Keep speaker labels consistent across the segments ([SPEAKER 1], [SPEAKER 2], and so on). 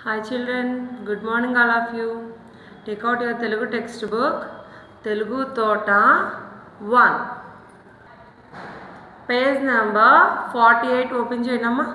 [SPEAKER 1] Hi children, good morning all of you. Take out your Telugu textbook, Telugu Tota 1. Page number forty eight open చేయనమ్మా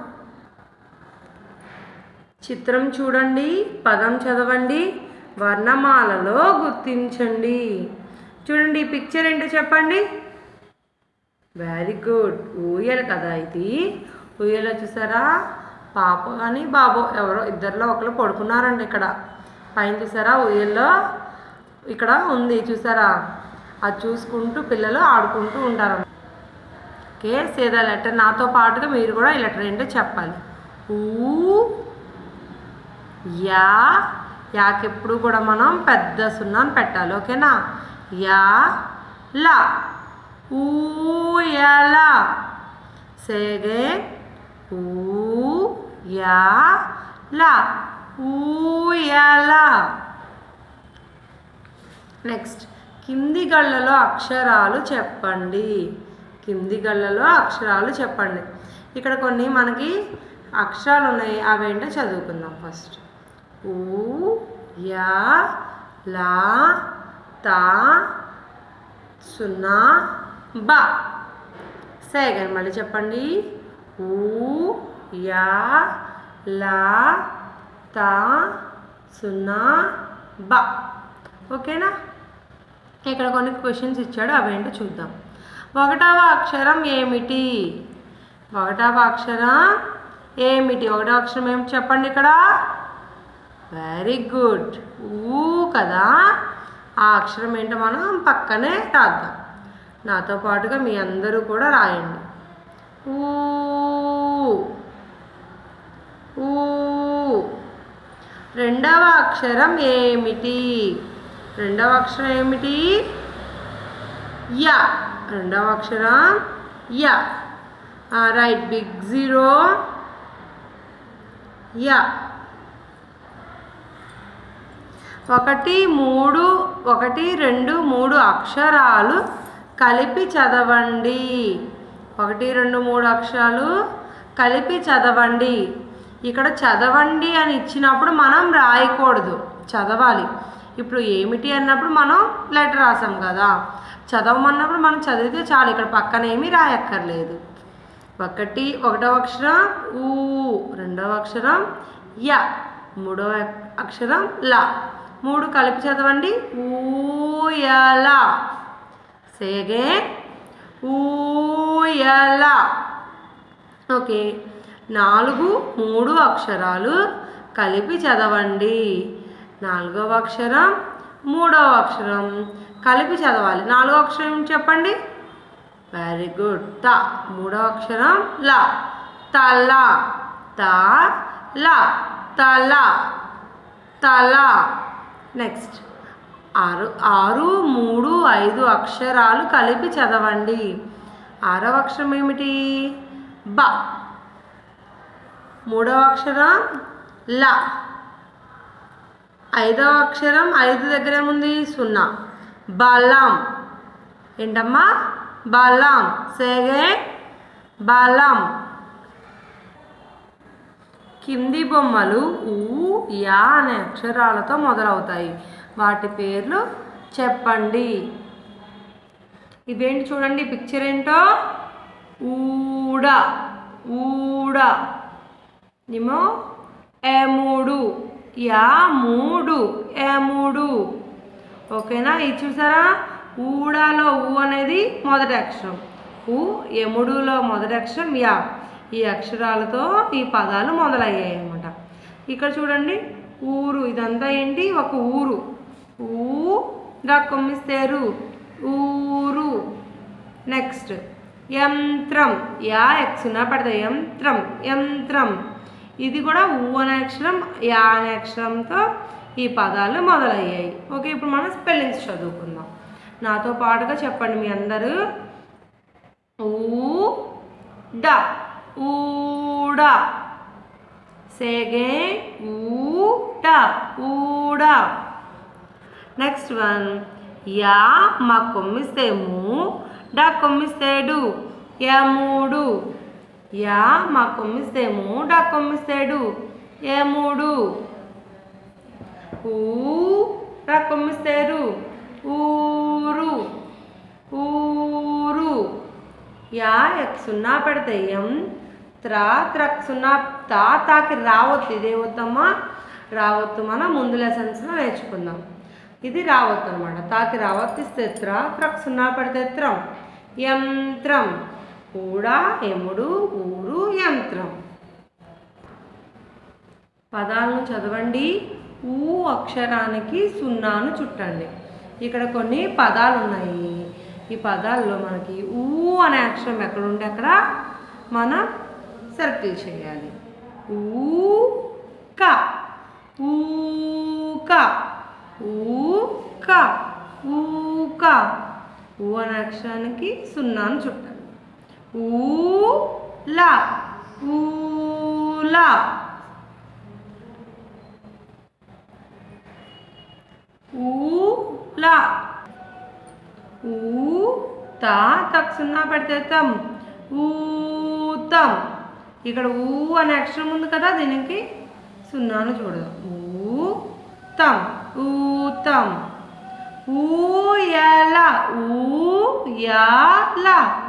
[SPEAKER 1] చిత్రం చూడండి పదం చదవండి వర్ణమాలలో గుర్తించండి చూడండి ఈ పిక్చర్ ఏంటో చెప్పండి వెరీ గుడ్ ఊయల కదా ఇది ఊయల చూసారా పాప కానీ బాబు ఎవరో ఇద్దరిలో ఒకరు పడుకున్నారండి ఇక్కడ పైన చూసారా ఊయల్లో ఇక్కడ ఉంది చూసారా అది చూసుకుంటూ పిల్లలు ఆడుకుంటూ ఉంటారు ఓకే సేదా లెటర్ నాతో పాటుగా మీరు కూడా ఈ లెటర్ ఏంటో చెప్పాలి ఊ యా యాకి ఎప్పుడు కూడా మనం పెద్ద సున్నాను పెట్టాలి ఓకేనా యా లా ఊయల సేగే ఊ యా లా ఊయల నెక్స్ట్ కింది గళ్ళలో అక్షరాలు చెప్పండి కింది గళ్ళలో అక్షరాలు చెప్పండి ఇక్కడ కొన్ని మనకి అక్షరాలు ఉన్నాయి అవేంటో చదువుకుందాం ఫస్ట్ ఊ యా లా తా సున్నా బ సేగన్ మళ్ళీ చెప్పండి ఊ యా లా తా సున్నా బ ఓకేనా ఇక్కడ కొన్ని క్వశ్చన్స్ ఇచ్చాడు అవేంటో చూద్దాం ఒకటవ అక్షరం ఏమిటి ఒకటవ అక్షరం ఏమిటి ఒకటవ అక్షరం ఏమిటి చెప్పండి ఇక్కడ వెరీ గుడ్ ఊ కదా ఆ అక్షరం ఏంటో మనం పక్కనే రాద్దాం నాతో పాటుగా మీ అందరూ కూడా రాయండి ఊ ఊ రెండవ అక్షరం ఏమిటి రెండవ అక్షరం ఏమిటి యా రెండవ అక్షరం యా రైట్ బిగ్ జీరో యా ఒకటి మూడు ఒకటి రెండు మూడు అక్షరాలు కలిపి చదవండి ఒకటి రెండు మూడు అక్షరాలు కలిపి చదవండి ఇక్కడ చదవండి అని ఇచ్చినప్పుడు మనం రాయకూడదు చదవాలి ఇప్పుడు ఏమిటి అన్నప్పుడు మనం లెటర్ రాసాం కదా చదవమన్నప్పుడు మనం చదివితే చాలు ఇక్కడ పక్కన ఏమీ రాయక్కర్లేదు ఒకటి ఒకటవ అక్షరం ఊ రెండవ అక్షరం య మూడవ అక్షరం లా మూడు కలిపి చదవండి ఊయల సేగే ఊయల ఓకే నాలుగు మూడు అక్షరాలు కలిపి చదవండి నాలుగవ అక్షరం మూడవ అక్షరం కలిపి చదవాలి నాలుగవ అక్షరం ఏంటి చెప్పండి వెరీ గుడ్ త మూడవ అక్షరం ల తల త ల తల తల నెక్స్ట్ ఆరు ఆరు మూడు ఐదు అక్షరాలు కలిపి చదవండి ఆరవ అక్షరం ఏమిటి బ మూడవ అక్షరం ల ఐదవ అక్షరం ఐదు దగ్గర ఏముంది సున్నా బలం ఏంటమ్మా బలం సేగే బలం కింది బొమ్మలు ఊ యా అనే అక్షరాలతో మొదలవుతాయి వాటి పేర్లు చెప్పండి ఇవేంటి చూడండి పిక్చర్ ఏంటో ఊడ ఊడ ఏమో ఎముడు యా మూడు ఎముడు ఓకేనా ఇది చూసారా ఊడాలో ఊ అనేది మొదటి అక్షరం ఊ ఎముడులో మొదటి అక్షరం యా ఈ అక్షరాలతో ఈ పదాలు మొదలయ్యాయి అన్నమాట ఇక్కడ చూడండి ఊరు ఇదంతా ఏంటి ఒక ఊరు ఊ గా కొమ్మిస్తేరు ఊరు నెక్స్ట్ యంత్రం యా ఎక్స్నా పడతాయి యంత్రం యంత్రం ఇది కూడా ఊ అనే అక్షరం యా అనే అక్షరంతో ఈ పదాలు మొదలయ్యాయి ఓకే ఇప్పుడు మనం స్పెల్లింగ్స్ చదువుకుందాం నాతో పాటుగా చెప్పండి మీ అందరూ ఊ డ ఊడ సేగే ఊట ఊడ నెక్స్ట్ వన్ యా మా కొమ్మిస్తే మూ డా కొమ్మిస్తే డు యమూడు యా మా కొమ్మిస్తేమో డా కొమ్మిస్తేడు యముడు ఊ రా కొమ్మిస్తారు ఊరు ఊరు యా ఎక్ సున్నా పెడితే ఎం త్రా త్రక్ సున్నా తా తాకి రావద్దు ఇదే వద్దమ్మా రావద్దు మనం ముందు లెసన్స్లో నేర్చుకుందాం ఇది రావద్దు అనమాట తాకి రావద్దు ఇస్తే త్ర త్రక్ సున్నా పెడితే త్రం యంత్రం కూడా ఎముడు ఊరు యంత్రం పదాలను చదవండి ఊ అక్షరానికి సున్నాను చుట్టండి ఇక్కడ కొన్ని పదాలు ఉన్నాయి ఈ పదాల్లో మనకి ఊ అనే అక్షరం ఎక్కడ ఉంటే అక్కడ మనం సర్కిల్ చేయాలి ఊ క ఊక ఊక ఊక ఊ అనే అక్షరానికి సున్నాను చుట్టాలి ఊ లా ఊలా ఊలా ఊ తా తక్ సున్నా పెడితే తం ఊతం ఇక్కడ ఊ అనే అక్షరం ఉంది కదా దీనికి సున్నాను చూడదు ఊ తం ఊతం ఊయల ఊయల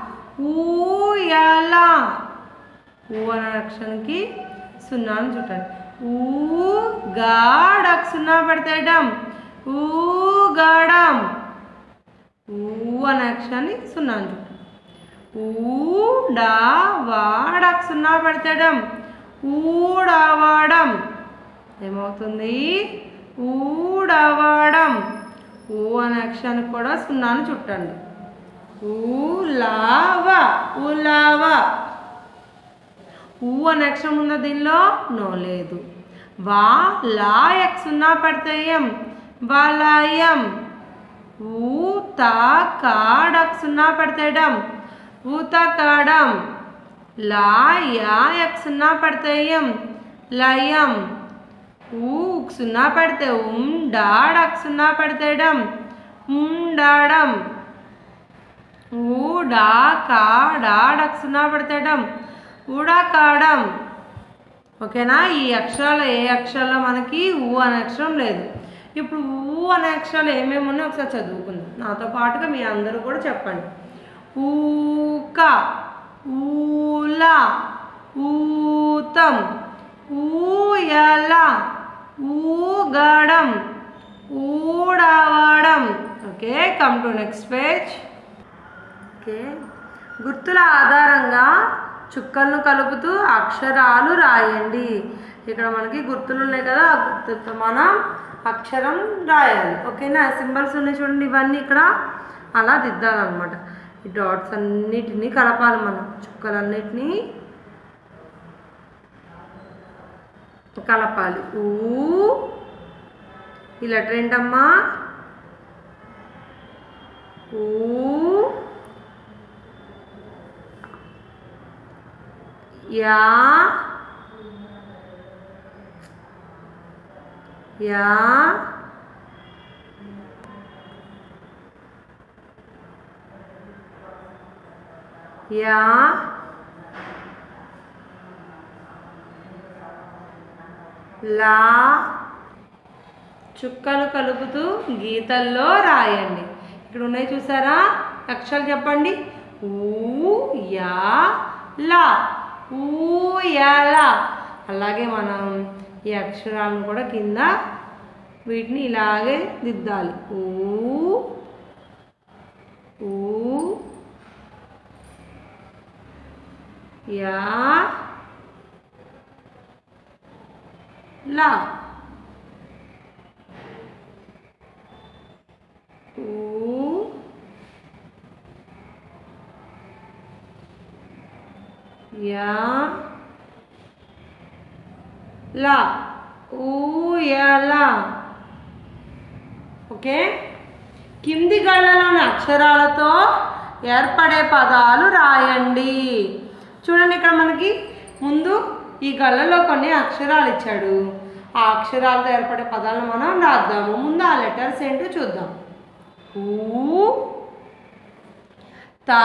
[SPEAKER 1] ఊయల ఊ అనే అక్షరానికి సున్నాను చుట్టండి ఊ గాడకు సున్నా పెడతాడం ఊగడం ఊ అనే అక్షరాన్ని సున్నాను చుట్టండి ఊడా వాడకు సున్నా పెడతాడం ఊడవడం ఏమవుతుంది ఊడవడం ఊ అనే అక్షరానికి కూడా సున్నాను చుట్టండి ఊలావ ఉలావ ఊ అనే అక్షరం ఉందా దీనిలో నో లేదు వా లా ఎక్ సున్నా పడతాయం వలయం ఊ తా కాడక్ సున్నా పడతాడం ఊతకాడం లా యా ఎక్ సున్నా పడతాయం లయం ఊ సున్నా పడితే ఉమ్ డాడక్ సున్నా పడతాడం ఉండాడం ఊ డా కా డాడక్ సున్నా పడతాడం ఊడాకాడం ఓకేనా ఈ అక్షరాలు ఏ అక్షరాల్లో మనకి ఊ అనే అక్షరం లేదు ఇప్పుడు ఊ అనే అక్షరాలు ఏమేమి ఉన్నాయో ఒకసారి చదువుకుందాం నాతో పాటుగా మీ అందరూ కూడా చెప్పండి ఊక ఊల ఊతం ఊయల ఊగడం ఊడవడం okay come to next page okay గుర్తుల ఆధారంగా చుక్కలను కలుపుతూ అక్షరాలు రాయండి ఇక్కడ మనకి గుర్తులు ఉన్నాయి కదా ఆ గుర్తులతో మనం అక్షరం రాయాలి ఓకేనా సింబల్స్ ఉన్నాయి చూడండి ఇవన్నీ ఇక్కడ అలా దిద్దాలన్నమాట ఈ డాట్స్ అన్నిటినీ కలపాలి మనం చుక్కలన్నిటినీ కలపాలి ఊ ఈ లెటర్ ఏంటమ్మా ఊ యా యా యా లా చుక్కలు కలుపుతూ గీతల్లో రాయండి ఇక్కడ ఉన్నాయి చూసారా అక్షరాలు చెప్పండి ఊ యా లా ఊయల అలాగే మనం ఈ అక్షరాలను కూడా కింద వీటిని ఇలాగే దిద్దాలి ఊ ఊ యా లా ఊ యా లా ఊయల ఓకే కింది గళ్ళలోని అక్షరాలతో ఏర్పడే పదాలు రాయండి చూడండి ఇక్కడ మనకి ముందు ఈ గళ్ళలో కొన్ని అక్షరాలు ఇచ్చాడు ఆ అక్షరాలతో ఏర్పడే పదాలను మనం రాద్దాము ముందు ఆ లెటర్స్ ఏంటో చూద్దాం ఊ తా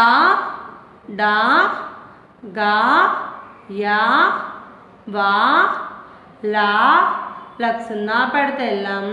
[SPEAKER 1] డా గా యా వా లా లక్ సున్నా పెడితే లం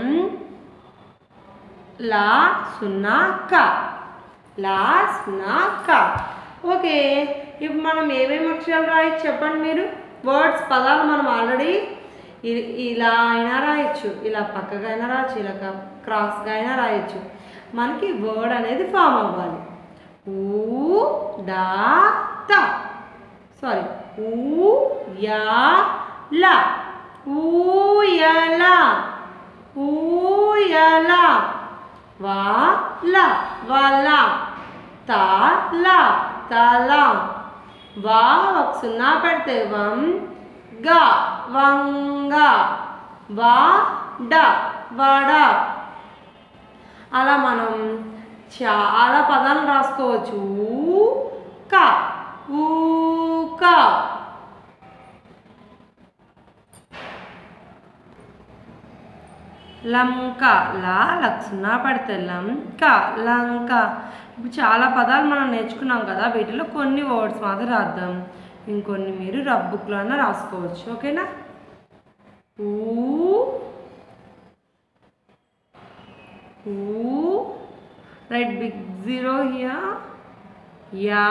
[SPEAKER 1] లా సున్నా క లా సున్నా క ఓకే ఇప్పుడు మనం ఏమేమి అక్షరాలు రాయొచ్చు చెప్పండి మీరు వర్డ్స్ పదాలు మనం ఆల్రెడీ ఇలా అయినా రాయొచ్చు ఇలా పక్కగా అయినా రాయొచ్చు ఇలా క- క్రాస్గా అయినా రాయొచ్చు మనకి వర్డ్ అనేది ఫామ్ అవ్వాలి ఊ డా త సారీ ఊ యా ల ఊయల ఊయల వా ల వల త ల తల వా ఒక సున్నా పెడితే వం గ వంగ వా డ వడ అలా మనం చాలా పదాలు రాసుకోవచ్చు ఊ క ఊక లంక లా లక్షణ పడితే లంక లంక ఇప్పుడు చాలా పదాలు మనం నేర్చుకున్నాం కదా వీటిలో కొన్ని వర్డ్స్ మాత్రం రాద్దాం ఇంకొన్ని మీరు రఫ్ బుక్లో అయినా రాసుకోవచ్చు ఓకేనా ఊ ఊ రైట్ బిగ్ జీరో హియర్ యా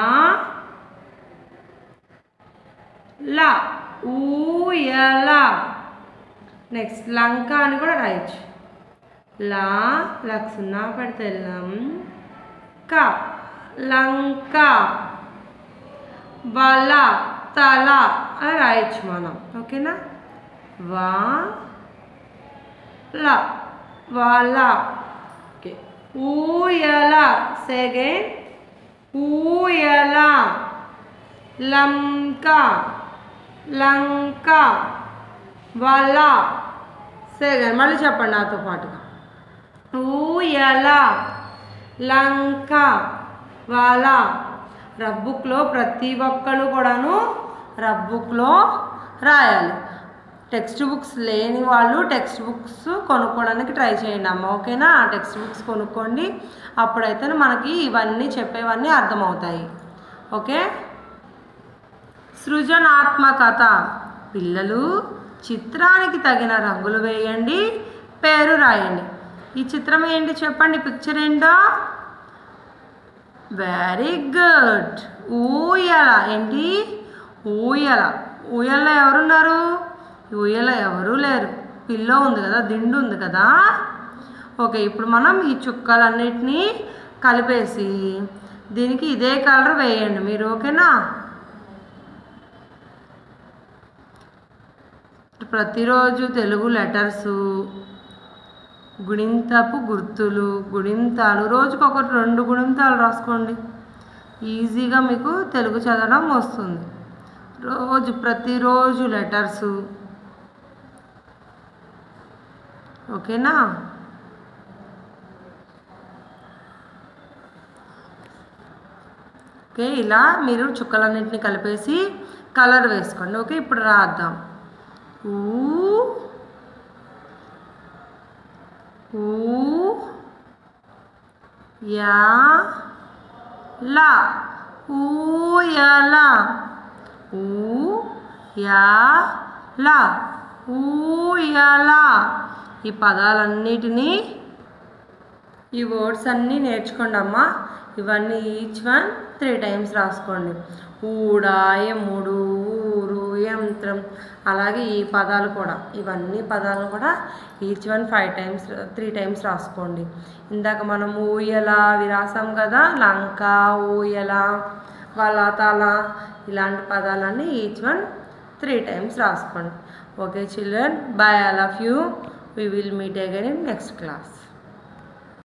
[SPEAKER 1] లా ఊయలా నెక్స్ట్ లంక అని కూడా రాయొచ్చు లా లక్ సున్నా పెడితే లం క లంక వల తల అని రాయొచ్చు మనం ఓకేనా వా ల వల ఓకే ఊయల సెకండ్ ఊయల లంక లంక వల సెకండ్ మళ్ళీ చెప్పండి నాతో పాటుగా ఊయల లంక వల రఫ్ బుక్లో ప్రతి ఒక్కళ్ళు కూడాను రఫ్ బుక్లో రాయాలి టెక్స్ట్ బుక్స్ లేని వాళ్ళు టెక్స్ట్ బుక్స్ కొనుక్కోవడానికి ట్రై చేయండి అమ్మ ఓకేనా ఆ టెక్స్ట్ బుక్స్ కొనుక్కోండి అప్పుడైతే మనకి ఇవన్నీ చెప్పేవన్నీ అర్థమవుతాయి ఓకే సృజనాత్మకత పిల్లలు చిత్రానికి తగిన రంగులు వేయండి పేరు రాయండి ఈ చిత్రం ఏంటి చెప్పండి పిక్చర్ ఏంటో వెరీ గుడ్ ఊయల ఏంటి ఊయల ఊయల ఎవరున్నారు ఊయల ఎవరు లేరు పిల్లో ఉంది కదా దిండు ఉంది కదా ఓకే ఇప్పుడు మనం ఈ చుక్కలన్నిటినీ కలిపేసి దీనికి ఇదే కలర్ వేయండి మీరు ఓకేనా ప్రతిరోజు తెలుగు లెటర్సు గుణింతపు గుర్తులు గుణింతాలు రోజుకు ఒకటి రెండు గుణింతాలు రాసుకోండి ఈజీగా మీకు తెలుగు చదవడం వస్తుంది రోజు ప్రతిరోజు లెటర్సు ఓకేనా ఓకే ఇలా మీరు చుక్కలన్నింటినీ కలిపేసి కలర్ వేసుకోండి ఓకే ఇప్పుడు రాద్దాం ఊ ఊ యా లా ఊయల ఊ యా లా ఊయల ఈ పదాలన్నిటినీ ఈ వర్డ్స్ అన్నీ నేర్చుకోండి అమ్మా ఇవన్నీ ఈచ్ వన్ త్రీ టైమ్స్ రాసుకోండి ఊడ ఎముడు ఊరు యంత్రం అలాగే ఈ పదాలు కూడా ఇవన్నీ పదాలు కూడా each one five times three times రాసుకోండి ఇందాక మనం ఊయల అవి రాసాం కదా లంక ఊయల వల తల ఇలాంటి పదాలన్నీ ఈచ్ వన్ త్రీ టైమ్స్ రాసుకోండి okay children bye all of you we will meet again in next class